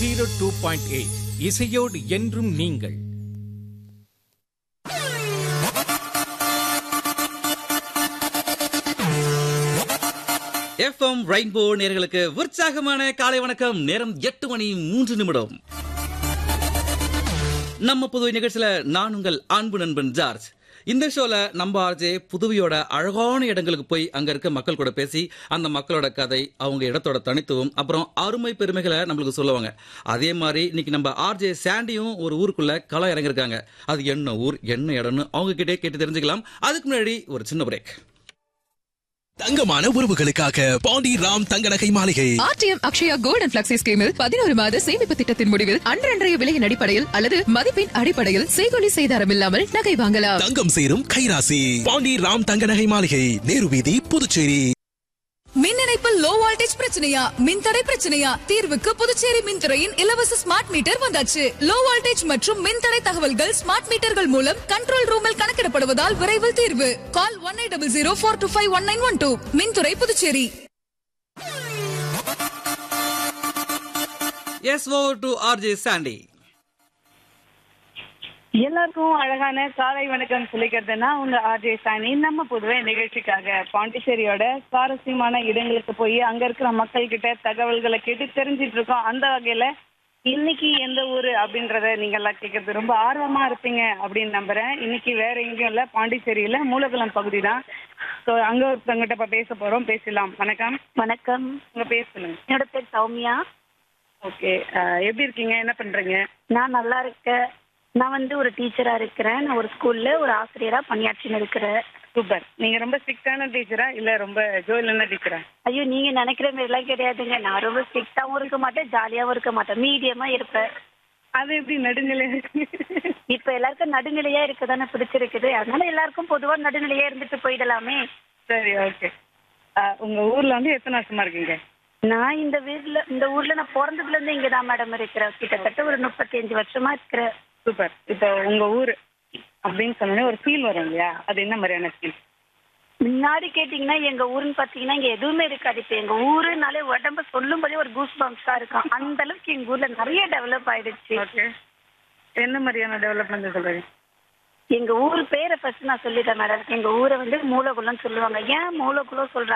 zero two point eight இசையோடு என்றும் நீங்கள் எஃப்எம் ரெயின்போ நேர்களுக்கு உற்சாகமான காலை வணக்கம் நேரம் எட்டு மணி மூன்று நிமிடம் நம்ம புதுவை நிகழ்ச்சியில நான் உங்கள் அன்பு நண்பன் ஜார்ஜ் இந்த ஷோல நம்ம ஆர்ஜே புதுவையோட அழகான இடங்களுக்கு போய் அங்க இருக்க மக்கள் கூட பேசி அந்த மக்களோட கதை அவங்க இடத்தோட தனித்துவம் அப்புறம் அருமை பெருமைகளை நம்மளுக்கு சொல்லுவாங்க அதே மாதிரி இன்னைக்கு நம்ம ஆர்ஜே சாண்டியும் ஒரு ஊருக்குள்ள களம் இறங்கிருக்காங்க அது என்ன ஊர் என்ன இடம்னு அவங்க கிட்டே கேட்டு தெரிஞ்சுக்கலாம் அதுக்கு முன்னாடி ஒரு சின்ன பிரேக் தங்கமான உறவுகளுக்காக பாண்டி ராம் தங்க நகை மாளிகை RTM Akshaya gold and flexi ஸ்கீமில் பதினோரு மாத சேமிப்பு திட்டத்தின் முடிவில் அன்றன்றைய விலையின் அடிப்படையில் அல்லது மதிப்பின் அடிப்படையில் செய்கொலி செய்தாரம் இல்லாமல் நகை வாங்கலாம் தங்கம் சேரும் கைராசி பாண்டி ராம் தங்க நகை மாளிகை நேரு வீதி புதுச்சேரி மின் இணைப்பில் லோ வோல்டேஜ் பிரச்சனையா மின்தடை பிரச்சனையா தீர்வுக்கு புதுச்சேரி மின்துறையின் இலவச ஸ்மார்ட் மீட்டர் வந்தாச்சு லோ வோல்டேஜ் மற்றும் மின்தடை தகவல்கள் ஸ்மார்ட் மீட்டர்கள் மூலம் கண்ட்ரோல் ரூமில் கணக்கிடப்படுவதால் விரைவில் தீர்வு call one eight double zero four two five one nine one two மின்துறை Puducherry yes over to RJ Sandy எல்லாருக்கும் அழகான காலை வணக்கம் சொல்லிக்கிறதுனா உங்க ஆர்ஜே சாணி நம்ம புதுவை நிகழ்ச்சிக்காக பாண்டிச்சேரியோட சுவாரஸ்யமான இடங்களுக்கு போய் அங்க இருக்கிற மக்கள் கிட்ட தகவல்களை கேட்டு தெரிஞ்சிட்டு இருக்கோம் அந்த வகையில இன்னைக்கு எந்த ஊரு அப்படின்றத நீங்க எல்லாம் கேட்கறது ரொம்ப ஆர்வமா இருப்பீங்க அப்படின்னு நம்புறேன் இன்னைக்கு வேற எங்கேயும் இல்ல பாண்டிச்சேரியில மூலகுளம் பகுதி தான் ஸோ அங்க ஒருத்தவங்கிட்ட இப்ப பேச போறோம் பேசலாம் வணக்கம் வணக்கம் உங்க பேர் சொல்லுங்க என்னோட பேர் சௌமியா ஓகே எப்படி இருக்கீங்க என்ன பண்றீங்க நான் நல்லா இருக்கேன் நான் வந்து ஒரு டீச்சரா இருக்கிறேன் நான் ஒரு ஸ்கூல்ல ஒரு ஆசிரியரா பணியாற்றின்னு இருக்கிறேன் சூப்பர் நீங்க ரொம்ப ஸ்ட்ரிக்டான டீச்சரா இல்ல ரொம்ப ஜோயிலான டீச்சரா ஐயோ நீங்க நினைக்கிற மாதிரிலாம் கிடையாதுங்க நான் ரொம்ப ஸ்ட்ரிக்டாவும் இருக்க மாட்டேன் ஜாலியாவும் இருக்க மாட்டேன் மீடியமா இருப்பேன் அது எப்படி நடுநிலை இருக்கு இப்ப எல்லாருக்கும் நடுநிலையா இருக்கதானே பிடிச்சிருக்குது அதனால எல்லாருக்கும் பொதுவா நடுநிலையா இருந்துட்டு போயிடலாமே சரி ஓகே உங்க ஊர்ல வந்து எத்தனை வருஷமா இருக்கீங்க நான் இந்த வீட்ல இந்த ஊர்ல நான் பிறந்ததுல இருந்து இங்கதான் மேடம் இருக்கிறேன் கிட்டத்தட்ட ஒரு முப்பத்தி அஞ்சு வருஷமா இருக்கிறேன் சூப்பர் இப்போ உங்க ஊர் அப்படின்னு சொன்னோடனே ஒரு ஃபீல் வரும் இல்லையா அது என்ன மாதிரியான ஃபீல் முன்னாடி கேட்டீங்கன்னா எங்க ஊருன்னு பாத்தீங்கன்னா இங்க எதுவுமே இருக்காது இப்ப எங்க ஊருனாலே உடம்பு சொல்லும்போதே ஒரு கூஸ் பம்ப்ஸா இருக்கும் அந்த அளவுக்கு எங்க ஊர்ல நிறைய டெவலப் ஆயிடுச்சு ஓகே என்ன மாதிரியான டெவலப்மெண்ட் சொல்றீங்க எங்க ஊர் பேரை ஃபர்ஸ்ட் நான் சொல்லிட்டேன் மேடம் எங்க ஊரை வந்து மூலகுளம் சொல்லுவாங்க ஏன் மூலகுளம் சொல்றாங்க